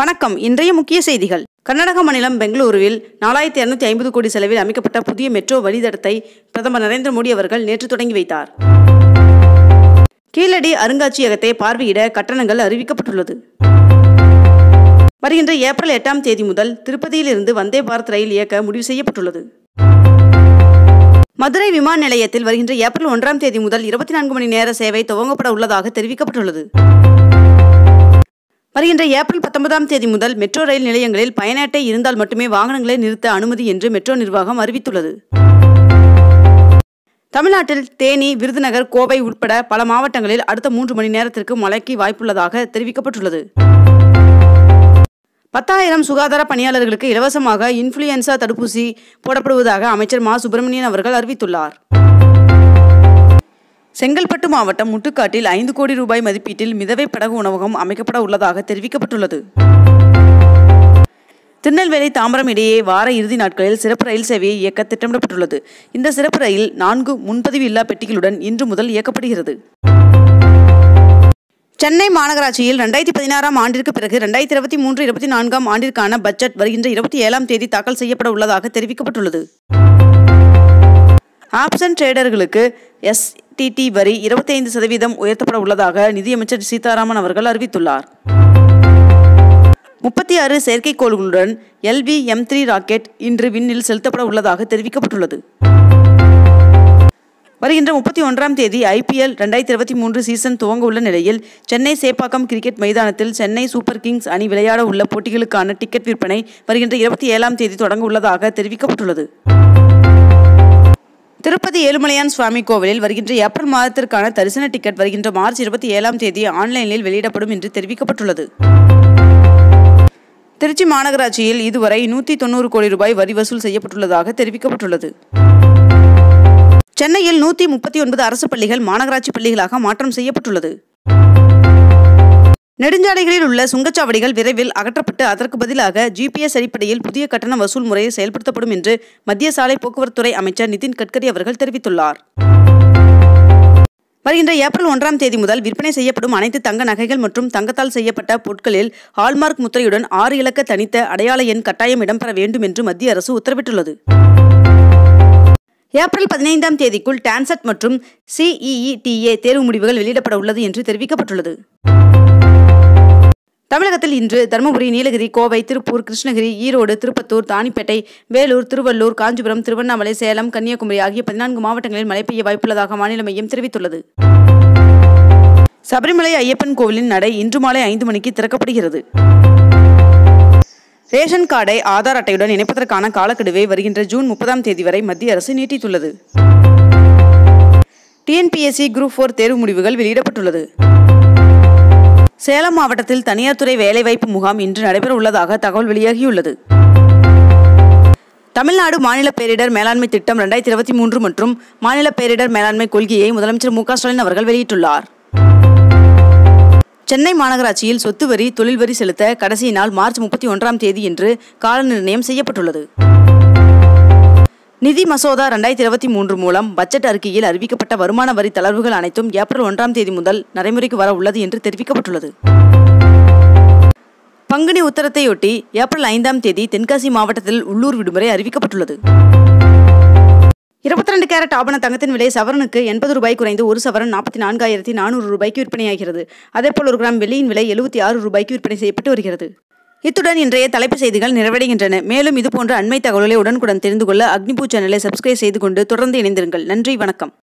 வணக்கம் இன்றைய முக்கிய செய்திகள் கர்நாடக மாநிலம் பெங்களூருவில் நாலாயிரத்தி இரநூத்தி ஐம்பது கோடி செலவில் அமைக்கப்பட்ட புதிய மெட்ரோ வழித்தடத்தை பிரதமர் நரேந்திர மோடி அவர்கள் நேற்று தொடங்கி வைத்தார் கீழடி அருங்காட்சியகத்தை பார்வையிட கட்டணங்கள் அறிவிக்கப்பட்டுள்ளது வருகின்ற ஏப்ரல் எட்டாம் தேதி முதல் திருப்பதியிலிருந்து வந்தே பாரத் ரயில் இயக்க முடிவு செய்யப்பட்டுள்ளது மதுரை விமான நிலையத்தில் வருகின்ற ஏப்ரல் ஒன்றாம் தேதி முதல் இருபத்தி நான்கு மணி நேர சேவை துவங்கப்பட உள்ளதாக தெரிவிக்கப்பட்டுள்ளது வருகின்ற ஏப்ரல் பத்தொன்பதாம் தேதி முதல் மெட்ரோ ரயில் நிலையங்களில் பயண அட்டை இருந்தால் மட்டுமே வாகனங்களை நிறுத்த அனுமதி என்று மெட்ரோ நிர்வாகம் அறிவித்துள்ளது தமிழ்நாட்டில் தேனி விருதுநகர் கோவை உட்பட பல மாவட்டங்களில் அடுத்த மூன்று மணி நேரத்திற்கு மழைக்கு வாய்ப்புள்ளதாக தெரிவிக்கப்பட்டுள்ளது பத்தாயிரம் சுகாதார பணியாளர்களுக்கு இலவசமாக இன்ஃப்ளூயன்சா தடுப்பூசி போடப்படுவதாக அமைச்சர் மா சுப்பிரமணியன் அவர்கள் அறிவித்துள்ளார் செங்கல்பட்டு மாவட்டம் முட்டுக்காட்டில் ஐந்து கோடி ரூபாய் மதிப்பீட்டில் மிதவை படகு உணவகம் அமைக்கப்பட உள்ளதாக தெரிவிக்கப்பட்டுள்ளது திருநெல்வேலி தாம்பரம் இடையே வார இறுதி நாட்களில் சிறப்பு ரயில் சேவையை இயக்க திட்டமிடப்பட்டுள்ளது இந்த சிறப்பு ரயில் நான்கு முன்பதிவு இல்லா பெட்டிகளுடன் இன்று முதல் இயக்கப்படுகிறது சென்னை மாநகராட்சியில் ரெண்டாயிரத்தி பதினாறாம் ஆண்டிற்கு பிறகு ரெண்டாயிரத்தி இருபத்தி மூன்று இருபத்தி நான்காம் ஆண்டிற்கான பட்ஜெட் வருகின்ற இருபத்தி ஏழாம் தேதி தாக்கல் செய்யப்பட உள்ளதாக தெரிவிக்கப்பட்டுள்ளது ஆப்ஷன் ட்ரேடர்களுக்கு எஸ்டிடி வரி இருபத்தைந்து சதவீதம் உயர்த்தப்பட உள்ளதாக நிதியமைச்சர் சீதாராமன் அவர்கள் அறிவித்துள்ளார் முப்பத்தி ஆறு செயற்கைக்கோள்களுடன் எல்வி எம் த்ரீ ராக்கெட் இன்று விண்ணில் செலுத்தப்பட உள்ளதாக தெரிவிக்கப்பட்டுள்ளது வருகின்ற முப்பத்தி ஒன்றாம் தேதி ஐபிஎல் ரெண்டாயிரத்தி இருபத்தி மூன்று சீசன் துவங்க உள்ள நிலையில் சென்னை சேப்பாக்கம் கிரிக்கெட் மைதானத்தில் சென்னை சூப்பர் கிங்ஸ் அணி விளையாட உள்ள போட்டிகளுக்கான டிக்கெட் விற்பனை வருகின்ற இருபத்தி ஏழாம் தேதி தொடங்க உள்ளதாக தெரிவிக்கப்பட்டுள்ளது திருப்பதி ஏழுமலையான் சுவாமி கோவிலில் வருகின்ற ஏப்ரல் மாதத்திற்கான தரிசன டிக்கெட் வருகின்ற மார்ச் இருபத்தி ஏழாம் தேதி ஆன்லைனில் வெளியிடப்படும் என்று தெரிவிக்கப்பட்டுள்ளது திருச்சி மாநகராட்சியில் இதுவரை நூற்றி தொண்ணூறு கோடி ரூபாய் வரி வசூல் செய்யப்பட்டுள்ளதாக தெரிவிக்கப்பட்டுள்ளது சென்னையில் நூற்றி முப்பத்தி ஒன்பது அரசு பள்ளிகள் மாநகராட்சி பள்ளிகளாக மாற்றம் செய்யப்பட்டுள்ளது நெடுஞ்சாலைகளில் உள்ள சுங்கச்சாவடிகள் விரைவில் அகற்றப்பட்டு அதற்கு பதிலாக ஜிபிஎஸ் அடிப்படையில் புதிய கட்டண வசூல் முறை செயல்படுத்தப்படும் என்று மத்திய சாலை போக்குவரத்துறை அமைச்சர் நிதின் கட்கரி அவர்கள் தெரிவித்துள்ளார் வருகின்ற ஏப்ரல் ஒன்றாம் தேதி முதல் விற்பனை செய்யப்படும் அனைத்து தங்க நகைகள் மற்றும் தங்கத்தால் செய்யப்பட்ட பொருட்களில் ஹால்மார்க் முத்திரையுடன் ஆறு இலக்க தனித்த அடையாள எண் கட்டாயம் இடம்பெற வேண்டும் என்று மத்திய அரசு உத்தரவிட்டுள்ளது ஏப்ரல் பதினைந்தாம் தேதிக்குள் டான்செட் மற்றும் சிஇஇடிஏ தேர்வு முடிவுகள் வெளியிடப்பட உள்ளது என்று தெரிவிக்கப்பட்டுள்ளது தமிழகத்தில் இன்று தருமபுரி நீலகிரி கோவை திருப்பூர் கிருஷ்ணகிரி ஈரோடு திருப்பத்தூர் தானிப்பேட்டை வேலூர் திருவள்ளூர் காஞ்சிபுரம் திருவண்ணாமலை சேலம் கன்னியாகுமரி ஆகிய பதினான்கு மாவட்டங்களில் மழை பெய்ய வாய்ப்புள்ளதாக மாநில மையம் தெரிவித்துள்ளது சபரிமலை ஐயப்பன் கோவிலின் நடை இன்று மாலை ஐந்து மணிக்கு திறக்கப்படுகிறது ரேஷன் கார்டை ஆதார் அட்டையுடன் இணைப்பதற்கான காலக்கெடுவை வருகின்ற ஜூன் முப்பதாம் தேதி வரை மத்திய அரசு நீட்டித்துள்ளது டிஎன்பிஎஸ்சி குரூப் ஃபோர் தேர்வு முடிவுகள் வெளியிடப்பட்டுள்ளது சேலம் மாவட்டத்தில் தனியார் துறை வேலைவாய்ப்பு முகாம் இன்று நடைபெற உள்ளதாக தகவல் வெளியாகியுள்ளது தமிழ்நாடு மாநில பேரிடர் மேலாண்மை திட்டம் ரெண்டாயிரத்தி இருபத்தி மூன்று மற்றும் மாநில பேரிடர் மேலாண்மை கொள்கையை முதலமைச்சர் மு ஸ்டாலின் அவர்கள் வெளியிட்டுள்ளார் சென்னை மாநகராட்சியில் சொத்து வரி தொழில் வரி செலுத்த கடைசி நாள் மார்ச் முப்பத்தி ஒன்றாம் தேதி என்று கால நிர்ணயம் செய்யப்பட்டுள்ளது நிதி மசோதா ரெண்டாயிரத்தி இருபத்தி மூன்று மூலம் பட்ஜெட் அறிக்கையில் அறிவிக்கப்பட்ட வருமான வரி தளர்வுகள் அனைத்தும் ஏப்ரல் ஒன்றாம் தேதி முதல் நடைமுறைக்கு வர உள்ளது என்று தெரிவிக்கப்பட்டுள்ளது பங்குனி உத்தரத்தையொட்டி ஏப்ரல் ஐந்தாம் தேதி தென்காசி மாவட்டத்தில் உள்ளூர் விடுமுறை அறிவிக்கப்பட்டுள்ளது இருபத்தி ரெண்டு கேரட் ஆபண தங்கத்தின் விலை சவரனுக்கு எண்பது ரூபாய் குறைந்து ஒரு சவரன் நாற்பத்தி நான்காயிரத்தி நானூறு ரூபாய்க்கு விற்பனையாகிறது அதேபோல் ஒரு கிராம் வெள்ளியின் விலை எழுபத்தி ஆறு ரூபாய்க்கு விற்பனை செய்யப்பட்டு வருகிறது இத்துடன் இன்றைய தலைப்பு செய்திகள் நிறைவடைகின்றன மேலும் இதுபோன்ற அண்மை தகவல்களை உடனுக்குடன் தெரிந்து கொள்ள அக்னிபூ சேனலை சப்ஸ்கிரைப் செய்து கொண்டு தொடர்ந்து இணைந்திருங்கள் நன்றி வணக்கம்